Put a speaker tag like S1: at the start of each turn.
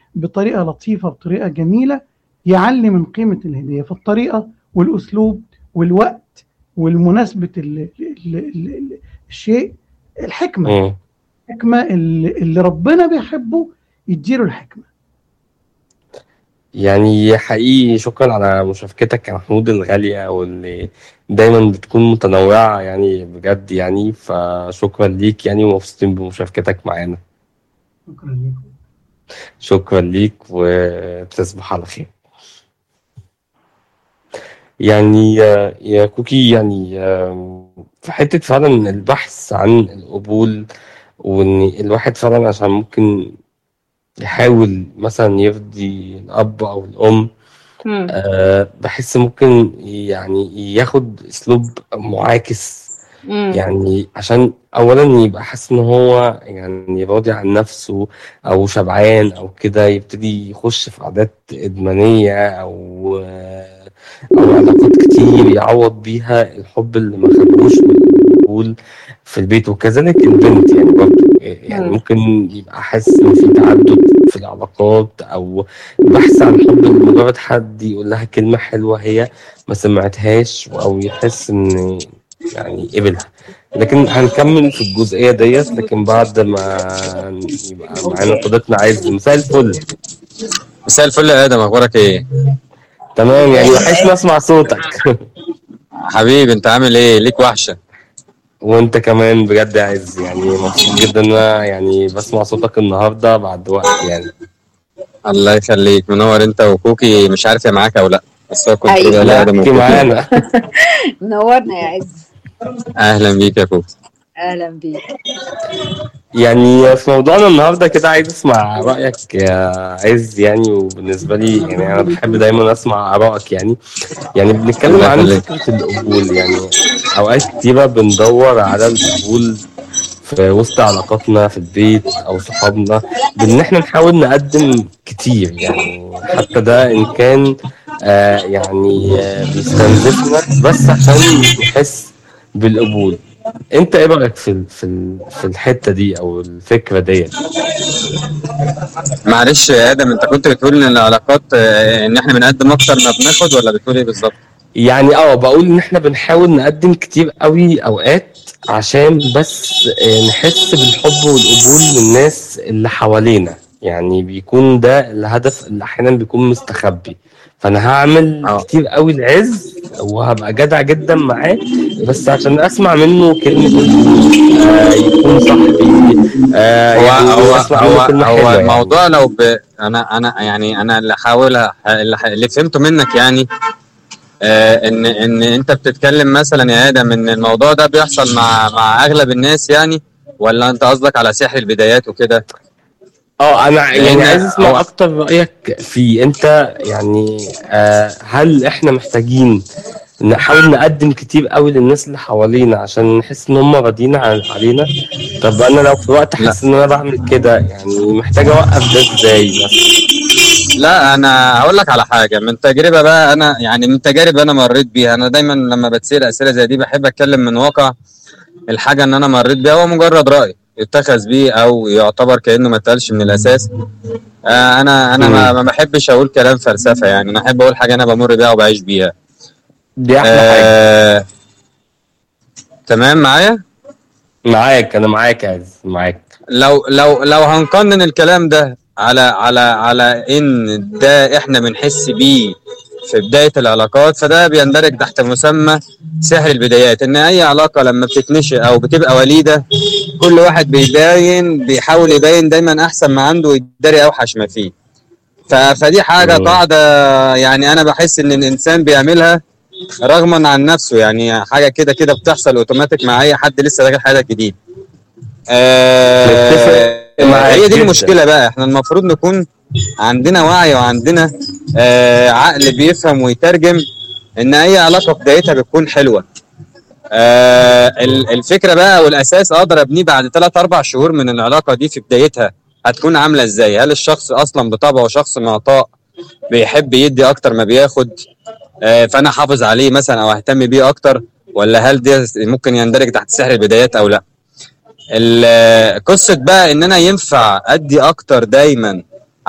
S1: بطريقه لطيفه بطريقه جميله يعلي من قيمه الهديه فالطريقه والاسلوب والوقت والمناسبه ال ال ال الشيء الحكمه
S2: مم.
S1: الحكمه اللي, اللي ربنا بيحبه يديله الحكمه
S2: يعني حقيقي شكرا على مشاركتك يا محمود الغالية واللي دايما بتكون متنوعة يعني بجد يعني فشكرا ليك يعني ومبسوطين بمشاركتك معانا
S1: شكرا لكم
S2: شكرا ليك وتصبح على خير يعني آه، يا كوكي يعني آم، في حتة فعلا البحث عن القبول وإن الواحد فعلا عشان ممكن يحاول مثلا يرضي الأب أو الأم
S3: مم.
S2: أه بحس ممكن يعني ياخد اسلوب معاكس
S3: مم.
S2: يعني عشان اولا يبقى حاسس ان هو يعني راضي عن نفسه او شبعان او كده يبتدي يخش في عادات ادمانيه او او علاقات كتير يعوض بيها الحب اللي ما خدوش من القبول في البيت وكذلك البنت يعني برضه يعني
S3: مم.
S2: ممكن يبقى حاسس ان في تعدد في العلاقات او بحث عن حب لمجرد حد يقول لها كلمة حلوة هي ما سمعتهاش او يحس ان يعني قبلها لكن هنكمل في الجزئية ديت لكن بعد ما يبقى معانا صديقنا عايز مساء الفل
S4: مساء الفل يا ادم اخبارك ايه
S2: تمام يعني وحشنا اسمع صوتك
S4: حبيبي انت عامل ايه ليك وحشه
S2: وانت كمان بجد يا عز يعني مبسوط جدا ان انا يعني بسمع صوتك النهارده بعد وقت يعني
S4: الله يخليك منور انت وكوكي مش عارف يا معاك او لا بس هو كنت
S3: أيوة.
S4: كده
S2: لا
S4: ادم
S2: احكي
S4: وكوكي
S2: معانا
S3: منورنا يا عز
S4: اهلا بيك يا كوكي
S3: اهلا بيك
S2: يعني في موضوعنا النهارده كده عايز اسمع رايك يا عز يعني وبالنسبه لي يعني انا بحب دايما اسمع ارائك يعني يعني بنتكلم
S4: الله
S2: عن
S4: يخليك.
S2: فكره القبول يعني اوقات كتيره بندور على القبول في وسط علاقاتنا في البيت او صحابنا بان احنا نحاول نقدم كتير يعني حتى ده ان كان آه يعني آه بيستنزفنا بس عشان نحس بالقبول انت ايه رايك في ال- في ال- في الحته دي او الفكره ديت
S4: معلش يا ادم انت كنت بتقول ان العلاقات آه، ان احنا بنقدم اكتر ما بناخد ولا بتقول ايه بالظبط
S2: يعني اه بقول ان احنا بنحاول نقدم كتير قوي اوقات عشان بس آه، نحس بالحب والقبول من الناس اللي حوالينا يعني بيكون ده الهدف اللي احيانا بيكون مستخبي فانا هعمل
S4: اه.
S2: كتير قوي العز وهبقى جدع جدا معاه بس عشان اسمع منه كلمه قبول، آه يكون صاحبي آه
S4: هو
S2: يعني
S4: هو
S2: اسمع منه
S4: هو
S2: كلمه
S4: هو
S2: حلوه يعني.
S4: الموضوع لو ب... انا انا يعني انا اللي حاولها اللي, ح- اللي فهمته منك يعني آه ان ان انت بتتكلم مثلا يا ادم ان الموضوع ده بيحصل مع مع اغلب الناس يعني ولا انت قصدك على سحر البدايات وكده
S2: اه انا يعني
S4: لأن
S2: عايز اسمع
S4: هو-
S2: اكتر رايك في انت يعني آه هل احنا محتاجين نحاول نقدم كتير قوي للناس اللي حوالينا عشان نحس ان هم راضيين عن- علينا طب انا لو في وقت
S4: لا.
S2: احس ان انا بعمل كده يعني محتاج اوقف ده ازاي مثلا
S4: لا انا هقول لك على حاجه من تجربه بقى انا يعني من تجارب انا مريت بيها انا دايما لما بتسال اسئله زي دي بحب اتكلم من واقع الحاجه ان انا مريت بيها هو مجرد راي يتخذ بيه او يعتبر كانه ما اتقالش من الاساس آه انا انا ما, ما بحبش اقول كلام فلسفه يعني انا احب اقول حاجه انا بمر بيها وبعيش بيها
S2: دي احلى حاجه
S4: آه تمام معايا
S2: معاك انا معاك يا عز معاك
S4: لو لو لو هنقنن الكلام ده على على على ان ده احنا بنحس بيه في بدايه العلاقات فده بيندرج تحت مسمى سحر البدايات ان اي علاقه لما بتتنشئ او بتبقى وليده كل واحد بيبين بيحاول يبين دايما احسن ما عنده ويداري اوحش ما فيه ف- فدي حاجه
S2: مم.
S4: قاعده يعني انا بحس ان الانسان بيعملها رغما عن نفسه يعني حاجه كده كده بتحصل اوتوماتيك مع اي حد لسه داخل حياتك جديد آه
S2: متفق معاك
S4: هي دي
S2: جداً.
S4: المشكله بقى احنا المفروض نكون عندنا وعي وعندنا آه عقل بيفهم ويترجم ان اي علاقه بدايتها بتكون حلوه آه ال- الفكره بقى والاساس اقدر ابنيه بعد 3 4 شهور من العلاقه دي في بدايتها هتكون عامله ازاي هل الشخص اصلا بطبعه شخص معطاء بيحب يدي اكتر ما بياخد آه فانا حافظ عليه مثلا او اهتم بيه اكتر ولا هل ده ممكن يندرج تحت سحر البدايات او لا ال- قصه بقى ان انا ينفع ادي اكتر دايما